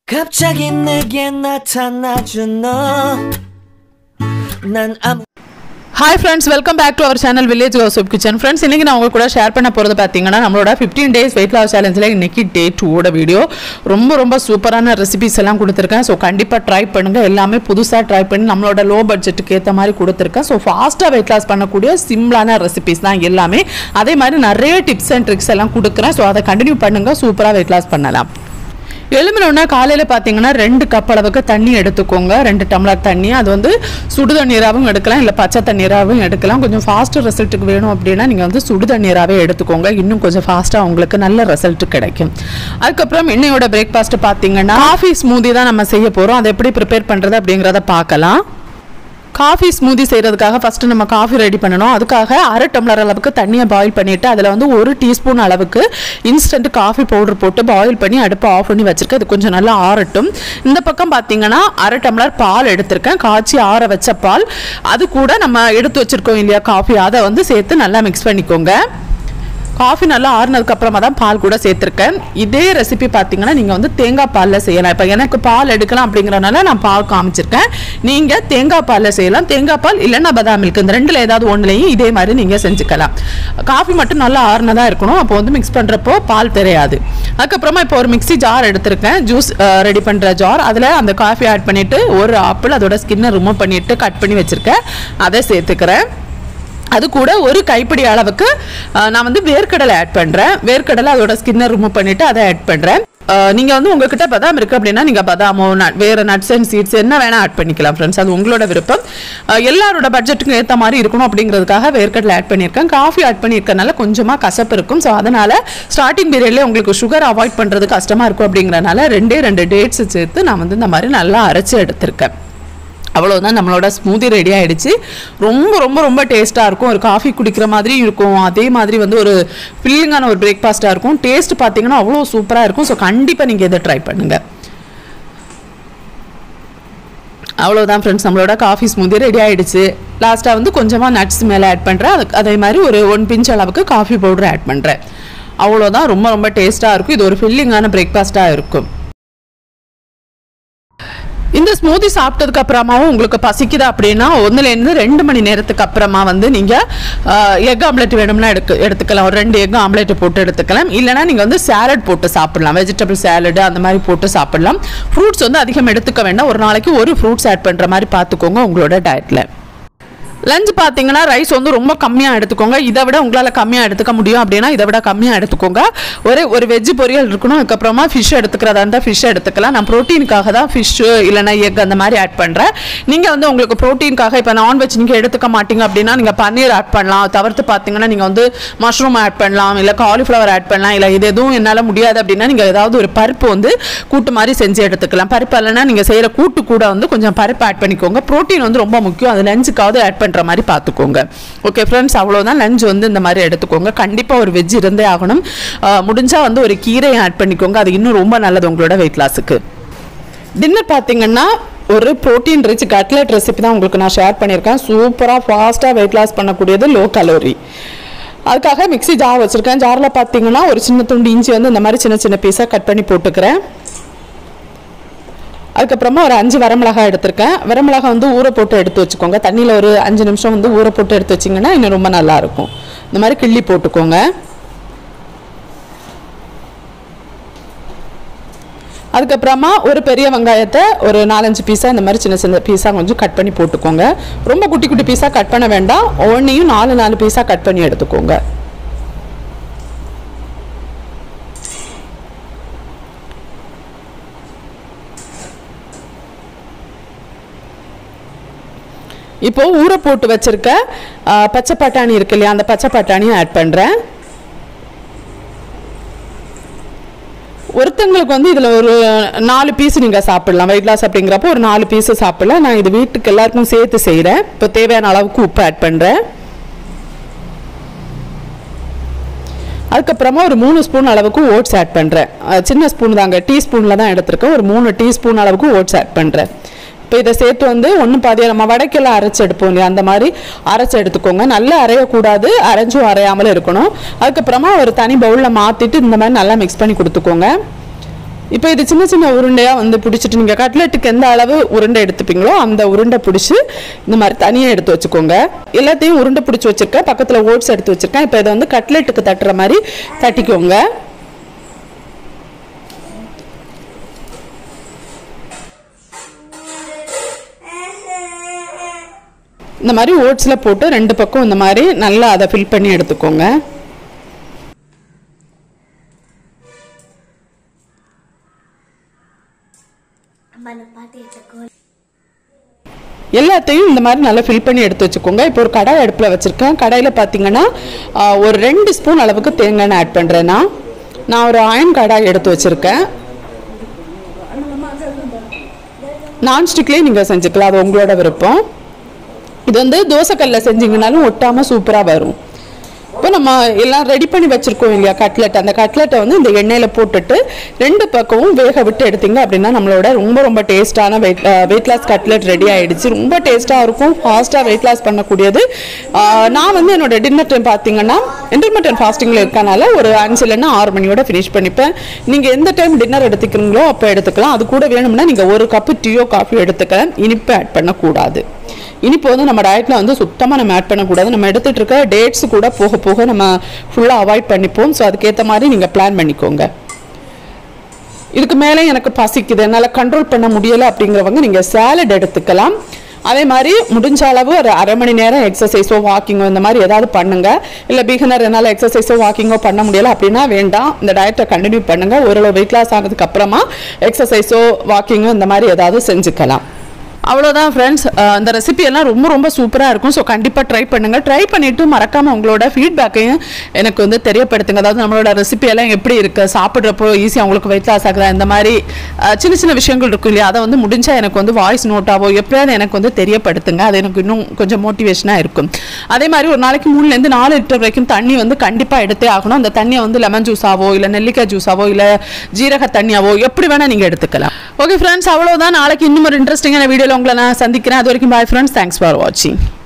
갑자기 내게 나타나준 너난 아무 hi friends welcome back to our channel village கவுசப் kitchen friends இன்றைக்கி நான் உங்க கூட ஷேர் பண்ண போகிறது பார்த்தீங்கன்னா நம்மளோட ஃபிஃப்டீன் டேஸ் வெயிட் லாஸ் சேலஞ்சில் இன்னைக்கு டே டூவோட வீடியோ ரொம்ப ரொம்ப சூப்பரான ரெசிபிஸ் எல்லாம் கொடுத்துருக்கேன் ஸோ கண்டிப்பாக ட்ரை பண்ணுங்கள் எல்லாமே புதுசாக ட்ரை பண்ணி நம்மளோட லோ பட்ஜெட்டுக்கு ஏற்ற மாதிரி கொடுத்துருக்கேன் ஸோ ஃபாஸ்ட்டாக வெயிட் லாஸ் பண்ணக்கூடிய சிம்பிளான ரெசிபிஸ் தான் எல்லாமே அதே மாதிரி நிறைய டிப்ஸ் அண்ட் ட்ரிக்ஸ் எல்லாம் கொடுக்குறேன் ஸோ அதை கண்டினியூ பண்ணுங்கள் சூப்பராக வெயிட் லாஸ் பண்ணலாம் எழுமினோன்னா காலையில் பார்த்தீங்கன்னா ரெண்டு கப் அளவுக்கு தண்ணி எடுத்துக்கோங்க ரெண்டு டம்ளர் தண்ணி அது வந்து சுடு தண்ணீராகவும் எடுக்கலாம் இல்லை பச்சை தண்ணீராகவும் எடுக்கலாம் கொஞ்சம் ஃபாஸ்ட் ரிசல்ட்டுக்கு வேணும் அப்படின்னா நீங்கள் வந்து சுடு தண்ணீராகவே எடுத்துக்கோங்க இன்னும் கொஞ்சம் ஃபாஸ்ட்டாக உங்களுக்கு நல்ல ரிசல்ட் கிடைக்கும் அதுக்கப்புறம் இன்னையோட பிரேக்ஃபாஸ்ட் பார்த்தீங்கன்னா காஃபி ஸ்மூதி தான் நம்ம செய்ய போகிறோம் அதை எப்படி ப்ரிப்பேர் பண்ணுறது அப்படிங்கிறத பார்க்கலாம் காஃபி ஸ்மூதி செய்கிறதுக்காக ஃபஸ்ட்டு நம்ம காஃபி ரெடி பண்ணணும் அதுக்காக அரை டம்ளர் அளவுக்கு தண்ணியை பாயில் பண்ணிவிட்டு அதில் வந்து ஒரு டீஸ்பூன் அளவுக்கு இன்ஸ்டன்ட் காஃபி பவுடர் போட்டு பாயில் பண்ணி அடுப்பை ஆஃப் பண்ணி வச்சுருக்கேன் அது கொஞ்சம் நல்லா ஆறட்டும் இந்த பக்கம் பார்த்தீங்கன்னா அரை டம்ளர் பால் எடுத்திருக்கேன் காய்ச்சி ஆற வச்ச பால் அது கூட நம்ம எடுத்து வச்சுருக்கோம் இல்லையா காஃபி அதை வந்து சேர்த்து நல்லா மிக்ஸ் பண்ணிக்கோங்க காஃபி நல்லா ஆறுனதுக்கு அப்புறமா தான் பால் கூட சேர்த்துருக்கேன் இதே ரெசிபி பார்த்தீங்கன்னா நீங்கள் வந்து தேங்காய் பாலில் செய்யலாம் இப்போ எனக்கு பால் எடுக்கலாம் அப்படிங்கிறனால நான் பால் காமிச்சிருக்கேன் நீங்கள் தேங்காய் பாலில் செய்யலாம் தேங்காய் பால் இல்லைன்னா பதாம் மில்க் இந்த ரெண்டில் ஏதாவது ஒன்றுலையும் இதே மாதிரி நீங்கள் செஞ்சுக்கலாம் காஃபி மட்டும் நல்லா ஆறுனதாக இருக்கணும் அப்போ வந்து மிக்ஸ் பண்ணுறப்போ பால் தெரியாது அதுக்கப்புறமா இப்போ ஒரு மிக்ஸி ஜார் எடுத்திருக்கேன் ஜூஸ் ரெடி பண்ணுற ஜார் அதில் அந்த காஃபி ஆட் பண்ணிவிட்டு ஒரு ஆப்பிள் அதோட ஸ்கின்னை ரிமூவ் பண்ணிவிட்டு கட் பண்ணி வச்சுருக்கேன் அதை சேர்த்துக்கிறேன் அது கூட ஒரு கைப்பிடி அளவுக்கு அஹ், நான் வந்து வேர்க்கடலை ஆட் பண்ணுறேன் வேர்க்கடலை அதோட ஸ்கின்னை ரிமூவ் பண்ணிவிட்டு அதை ஆட் பண்ணுறேன் நீங்கள் வந்து உங்ககிட்ட பதாம் இருக்குது அப்படின்னா நீங்கள் பதாமோ நட் வேறு நட்ஸ் அண்ட் சீட்ஸ் என்ன வேணால் ஆட் பண்ணிக்கலாம் ஃப்ரெண்ட்ஸ் அது உங்களோட விருப்பம் அஹ், எல்லாரோட பட்ஜெட்டுக்கும் ஏற்ற மாதிரி இருக்கணும் அப்படிங்கிறதுக்காக வேர்க்கடலை ஆட் பண்ணியிருக்கேன் காஃபி ஆட் பண்ணியிருக்கனால கொஞ்சமாக கசப்பு இருக்கும் ஸோ அதனால் ஸ்டார்டிங் பீரியட்லேயே உங்களுக்கு சுகர் அவாய்ட் பண்ணுறது கஷ்டமாக இருக்கும் அப்படிங்கிறனால ரெண்டே ரெண்டு டேட்ஸ் சேர்த்து நான் வந்து இந்த மாதிரி நல்லா அரைச்சி எடுத்திருக்கேன் அவ்வளோதான் நம்மளோட ஸ்மூதி ரெடி ஆயிடுச்சு ரொம்ப ரொம்ப ரொம்ப டேஸ்ட்டாக இருக்கும் ஒரு காஃபி குடிக்கிற மாதிரி இருக்கும் அதே மாதிரி வந்து ஒரு ஃபில்லிங்கான ஒரு பிரேக்ஃபாஸ்ட்டாக இருக்கும் டேஸ்ட் பார்த்தீங்கன்னா அவ்வளோ சூப்பராக இருக்கும் ஸோ கண்டிப்பாக நீங்கள் இதை ட்ரை பண்ணுங்கள் அவ்வளோதான் ஃப்ரெண்ட்ஸ் நம்மளோட காஃபி ஸ்மூதி ரெடி ஆயிடுச்சு லாஸ்ட்டாக வந்து கொஞ்சமாக நட்ஸ் மேலே ஆட் பண்ணுறேன் அதுக்கு அதே மாதிரி ஒரு ஒன் பிஞ்ச் அளவுக்கு காஃபி பவுடர் ஆட் பண்ணுறேன் அவ்வளோதான் ரொம்ப ரொம்ப டேஸ்ட்டாக இருக்கும் இது ஒரு ஃபில்லிங்கான பிரேக்ஃபாஸ்ட்டாக இருக்கும் இந்த ஸ்மூதி சாப்பிட்டதுக்கு அப்புறமாவும் உங்களுக்கு பசிக்குது அப்படின்னா ஒன்றுலேருந்து ரெண்டு மணி நேரத்துக்கு அப்புறமா வந்து நீங்கள் எக் ஆம்லெட் வேணும்னா எடுக்க எடுத்துக்கலாம் ஒரு ரெண்டு எக் ஆம்லெட் போட்டு எடுத்துக்கலாம் இல்லைனா நீங்கள் வந்து சேலட் போட்டு சாப்பிடலாம் வெஜிடபிள் சேலடு அந்த மாதிரி போட்டு சாப்பிடலாம் ஃப்ரூட்ஸ் வந்து அதிகம் எடுத்துக்க வேண்டாம் ஒரு நாளைக்கு ஒரு ஃப்ரூட்ஸ் ஆட் பண்ணுற மாதிரி பார்த்துக்கோங்க உங்களோட டயட்டில் லஞ்ச் பார்த்தீங்கன்னா ரைஸ் வந்து ரொம்ப கம்மியாக எடுத்துக்கோங்க இதை விட உங்களால் கம்மியாக எடுத்துக்க முடியும் அப்படின்னா இதை விட கம்மியாக எடுத்துக்கோங்க ஒரு ஒரு வெஜ் பொரியல் இருக்கணும் அதுக்கப்புறமா ஃபிஷ் எடுத்துக்கிறதா இருந்தால் ஃபிஷ் எடுத்துக்கலாம் நான் ப்ரோட்டீனுக்காக தான் ஃபிஷ்ஷு இல்லைனா எக் அந்த மாதிரி ஆட் பண்ணுறேன் நீங்கள் வந்து உங்களுக்கு ப்ரோட்டீனுக்காக இப்போ நான்வெஜ் நீங்கள் எடுத்துக்க மாட்டீங்க அப்படின்னா நீங்கள் பன்னீர் ஆட் பண்ணலாம் தவிர்த்து பார்த்தீங்கன்னா நீங்கள் வந்து மஷ்ரூம் ஆட் பண்ணலாம் இல்லை காலிஃப்ளவர் ஆட் பண்ணலாம் இல்லை இது எதுவும் என்னால் முடியாது அப்படின்னா நீங்கள் ஏதாவது ஒரு பருப்பு வந்து கூட்டு மாதிரி செஞ்சு எடுத்துக்கலாம் பருப்பு இல்லைன்னா நீங்கள் செய்கிற கூட்டு கூட வந்து கொஞ்சம் பருப்பு ஆட் பண்ணிக்கோங்க ப்ரோட்டீன் வந்து ரொம்ப முக்கியம் அது லஞ்சுக்காவது ஆட் பண்ணுற மாதிரி பார்த்துக்கோங்க ஓகே ஃப்ரெண்ட்ஸ் அவ்வளோதான் லஞ்ச் வந்து இந்த மாதிரி எடுத்துக்கோங்க கண்டிப்பாக ஒரு வெஜ் இருந்தே ஆகணும் முடிஞ்சால் வந்து ஒரு கீரையை ஆட் பண்ணிக்கோங்க அது இன்னும் ரொம்ப நல்லது உங்களோட வெயிட் லாஸுக்கு டின்னர் பார்த்தீங்கன்னா ஒரு ப்ரோட்டீன் ரிச் கட்லெட் ரெசிபி தான் உங்களுக்கு நான் ஷேர் பண்ணியிருக்கேன் சூப்பராக ஃபாஸ்ட்டாக வெயிட் லாஸ் பண்ணக்கூடியது லோ கலோரி அதுக்காக மிக்ஸி ஜார் வச்சுருக்கேன் ஜாரில் பார்த்தீங்கன்னா ஒரு சின்ன துண்டு இஞ்சி வந்து இந்த மாதிரி சின்ன சின்ன பீஸாக கட் பண்ணி போட்டுக்கிறேன் அதுக்கப்புறமா ஒரு அஞ்சு வரமிளகாய் எடுத்திருக்கேன் வரமிளகாய் வந்து ஊற போட்டு எடுத்து வச்சுக்கோங்க தண்ணியில் ஒரு அஞ்சு நிமிஷம் வந்து ஊற போட்டு எடுத்து வச்சிங்கன்னா இன்னும் ரொம்ப நல்லாயிருக்கும் இந்த மாதிரி கிள்ளி போட்டுக்கோங்க அதுக்கப்புறமா ஒரு பெரிய வெங்காயத்தை ஒரு நாலஞ்சு பீஸாக இந்த மாதிரி சின்ன சின்ன பீஸாக கொஞ்சம் கட் பண்ணி போட்டுக்கோங்க ரொம்ப குட்டி குட்டி பீஸாக கட் பண்ண வேண்டாம் ஒன்றையும் நாலு நாலு பீஸாக கட் பண்ணி எடுத்துக்கோங்க இப்போ ஊற போட்டு வச்சிருக்க ஆ, பச்சை பட்டாணி இருக்கு இல்லையா அந்த பச்சை பட்டாணியை ஆட் பண்ணுறேன் ஒருத்தங்களுக்கு வந்து இதில் ஒரு நாலு பீஸ் நீங்கள் சாப்பிடலாம் வெயிட் லாஸ் அப்படிங்கிறப்போ ஒரு நாலு பீஸு சாப்பிடலாம் நான் இது வீட்டுக்கு எல்லாருக்கும் சேர்த்து செய்கிறேன் இப்போ தேவையான அளவுக்கு உப்பு ஆட் பண்ணுறேன் அதுக்கப்புறமா ஒரு மூணு ஸ்பூன் அளவுக்கு ஓட்ஸ் ஆட் பண்ணுறேன் சின்ன ஸ்பூன் தாங்க டீஸ்பூனில் தான் எடுத்திருக்கேன் ஒரு மூணு டீஸ்பூன் அளவுக்கு ஓட்ஸ் ஆட் பண்ணுறேன் இப்போ இதை சேர்த்து வந்து ஒன்று பாதியாக நம்ம வடைக்கெல்லாம் அரைச்சி எடுப்போம் இல்லையா அந்த மாதிரி அரைச்சி எடுத்துக்கோங்க நல்லா அரையக்கூடாது அரைஞ்சும் அரையாமல் இருக்கணும் அதுக்கப்புறமா ஒரு தனி பவுலில் மாற்றிட்டு இந்த மாதிரி நல்லா மிக்ஸ் பண்ணி கொடுத்துக்கோங்க இப்போ இது சின்ன சின்ன உருண்டையாக வந்து பிடிச்சிட்டு நீங்கள் கட்லெட்டுக்கு எந்த அளவு உருண்டை எடுத்துப்பீங்களோ அந்த உருண்டை பிடிச்சி இந்த மாதிரி தனியாக எடுத்து வச்சுக்கோங்க எல்லாத்தையும் உருண்டை பிடிச்சி வச்சுருக்கேன் பக்கத்தில் ஓட்ஸ் எடுத்து வச்சுருக்கேன் இப்போ இதை வந்து கட்லெட்டுக்கு தட்டுற மாதிரி தட்டிக்கோங்க இந்த மாதிரி ஓட்ஸில் போட்டு ரெண்டு பக்கம் இந்த மாதிரி நல்லா அதை ஃபில் பண்ணி எடுத்துக்கோங்க మన పాటి ఇట్లా எல்லாத்தையும் இந்த மாதிரி நல்லா ஃபில் பண்ணி எடுத்து வச்சுக்கோங்க இப்போ ஒரு கடாய் அடுப்பில் வச்சுருக்கேன் கடாயில் பார்த்தீங்கன்னா ஆ, ஒரு ரெண்டு ஸ்பூன் அளவுக்கு தேங்காய் எண்ணெய் ஆட் பண்ணுறேன் நான் நான் ஒரு அயன் கடாய் எடுத்து வச்சுருக்கேன் நான்ஸ்டிக்லேயே நீங்கள் செஞ்சுக்கலாம் அது உங்களோட விருப்பம் இது வந்து தோசைக்கல்ல செஞ்சீங்கனாலும் ஒட்டாமல் சூப்பராக வரும் இப்போ நம்ம எல்லாம் ரெடி பண்ணி வச்சுருக்கோம் இல்லையா கட்லெட் அந்த கட்லெட்டை வந்து இந்த எண்ணெயில் போட்டுட்டு ரெண்டு பக்கமும் வேக விட்டு எடுத்தீங்க அப்படின்னா நம்மளோட ரொம்ப ரொம்ப டேஸ்ட்டான weight weight loss cutlet ready ஆயிடுச்சு ரொம்ப டேஸ்ட்டாக இருக்கும் ஃபாஸ்ட்டாக வெயிட் லாஸ் பண்ணக்கூடியது ஆஹ் நான் வந்து என்னோட டின்னர் டைம் பார்த்தீங்கன்னா இன்டர்மீடியன் ஃபாஸ்டிங்கில் இருக்கனால ஒரு அஞ்சு இல்லைன்னா ஆறு மணியோட ஃபினிஷ் பண்ணிப்பேன் நீங்கள் எந்த டைம் டின்னர் எடுத்துக்கிறீங்களோ அப்போ எடுத்துக்கலாம் அது கூட வேணும்னா நீங்கள் ஒரு கப்பு டீயோ காஃபி எடுத்துக்கலாம் இனிப்பு ஆட் பண்ணக்கூடாது இனிப்பு வந்து நம்ம டயட்டில் வந்து சுத்தமாக நம்ம ஆட் பண்ணக்கூடாது நம்ம எடுத்துகிட்டு இருக்க டேட்ஸ் கூட போக போக நம்ம ஃபுல்லாக அவாய்ட் பண்ணிப்போம் ஸோ அதுக்கேற்ற மாதிரி நீங்கள் பிளான் பண்ணிக்கோங்க இதுக்கு மேலே எனக்கு பசிக்குது என்னால் கண்ட்ரோல் பண்ண முடியலை அப்படிங்கிறவங்க நீங்கள் சேலட் எடுத்துக்கலாம் அதே மாதிரி முடிஞ்ச அளவு ஒரு அரை மணி நேரம் எக்ஸசைஸோ வாக்கிங்கோ இந்த மாதிரி ஏதாவது பண்ணுங்க இல்லை பிகினர் என்னால் எக்ஸசைஸோ வாக்கிங்கோ பண்ண முடியல அப்படின்னா வேண்டாம் இந்த டயட்டை கண்டினியூ பண்ணுங்க ஓரளவு வெயிட் லாஸ் ஆனதுக்கு அப்புறமா எக்ஸசைஸோ வாக்கிங்கோ இந்த மாதிரி ஏதாவது செஞ்சுக்கலாம் அவ்வளோதான் ஃப்ரெண்ட்ஸ் அந்த ரெசிபி எல்லாம் ரொம்ப ரொம்ப சூப்பராக இருக்கும் ஸோ கண்டிப்பாக ட்ரை பண்ணுங்கள் ட்ரை பண்ணிவிட்டு மறக்காமல் உங்களோட ஃபீட்பேக்கையும் எனக்கு வந்து தெரியப்படுத்துங்க அதாவது நம்மளோட ரெசிபி எல்லாம் எப்படி இருக்குது சாப்பிட்றப்போ ஈஸியாக உங்களுக்கு வெயிட் லாஸ் ஆகுதா இந்த மாதிரி அஹ், சின்ன சின்ன விஷயங்கள் இருக்கும் இல்லையா அதை வந்து முடிஞ்சால் எனக்கு வந்து வாய்ஸ் நோட்டாவோ எப்படியாவது எனக்கு வந்து தெரியப்படுத்துங்க அது எனக்கு இன்னும் கொஞ்சம் மோட்டிவேஷனாக இருக்கும் அதே மாதிரி ஒரு நாளைக்கு மூணுலேருந்து நாலு லிட்டர் வரைக்கும் தண்ணி வந்து கண்டிப்பாக எடுத்தே ஆகணும் அந்த தண்ணியை வந்து லெமன் ஜூஸாவோ இல்லை நெல்லிக்காய் ஜூஸாவோ இல்லை ஜீரக தண்ணியாவோ எப்படி வேணால் நீங்கள் எடுத்துக்கலாம் ஓகே ஃப்ரெண்ட்ஸ் அவ்வளோதான் நாளைக்கு இன்னும் ஒரு இன்ட்ரெஸ்டிங்கான வீடியோவில் உங்களை நான் சந்திக்கிறேன் அது வரைக்கும் பாய் ஃப்ரெண்ட்ஸ் தேங்க்ஸ் ஃபார் வாட்சிங்